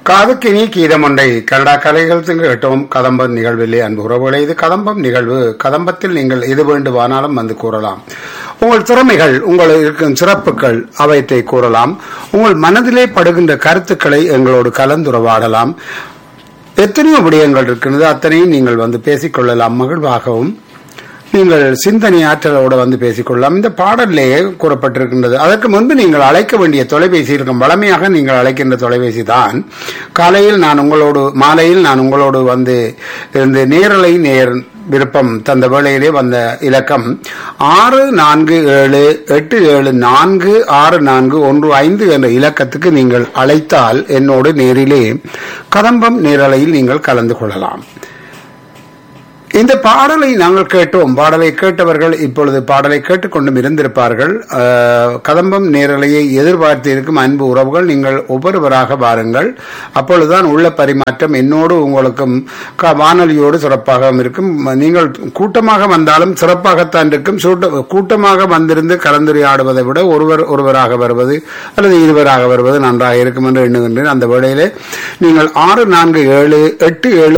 காதுக்கினி கீதமொண்டை Canada கலைகள் கேட்டோம் கதம்பம் நிகழ்விலே அன்பு உறவுகளே இது கதம்பம் நிகழ்வு கதம்பத்தில் நீங்கள் எது வேண்டுமானாலும் வந்து கூறலாம் உங்கள் திறமைகள் உங்கள் இருக்கும் சிறப்புகள் அவற்றை கூறலாம் உங்கள் மனதிலே படுகின்ற கருத்துக்களை எங்களோடு கலந்துரவாடலாம் எத்தனையோ விடயங்கள் இருக்கின்றது அத்தனையும் நீங்கள் வந்து பேசிக்கொள்ளலாம் மகிழ்வாகவும் நீங்கள் சிந்தனை ஆற்றலோடு வந்து பேசிக்கொள்ளலாம் இந்த பாடலிலேயே கூறப்பட்டிருக்கின்றது அதற்கு முன்பு நீங்கள் அழைக்க வேண்டிய தொலைபேசி இருக்கும் வளமையாக நீங்கள் அழைக்கின்ற தொலைபேசி தான் காலையில் நான் உங்களோடு மாலையில் நான் உங்களோடு வந்து இந்த நேரலை நேர் விருப்பம் தந்த வேளையிலே வந்த இலக்கம் ஆறு நான்கு ஏழு எட்டு ஏழு நான்கு ஆறு நான்கு ஒன்று ஐந்து என்ற இலக்கத்துக்கு நீங்கள் அழைத்தால் என்னோடு நேரிலே கதம்பம் நேரலையில் நீங்கள் கலந்து கொள்ளலாம் இந்த பாடலை நாங்கள் கேட்டோம் பாடலை கேட்டவர்கள் இப்பொழுது பாடலை கேட்டுக்கொண்டும் இருந்திருப்பார்கள் அஹ், கதம்பம் நேரலையை எதிர்பார்த்து இருக்கும் அன்பு உறவுகள் நீங்கள் ஒவ்வொருவராக வாருங்கள் அப்பொழுதுதான் உள்ள பரிமாற்றம் என்னோடு உங்களுக்கும் க- வானொலியோடு சிறப்பாக இருக்கும் நீங்கள் கூட்டமாக வந்தாலும் சிறப்பாகத்தான் இருக்கும் சூட்ட- கூட்டமாக வந்திருந்து கலந்துரையாடுவதை விட ஒருவர் ஒருவராக வருவது அல்லது இருவராக வருவது நன்றாக இருக்கும் என்று எண்ணுகின்றேன் அந்த வேளையிலே நீங்கள் ஆறு நான்கு ஏழு எட்டு ஏழு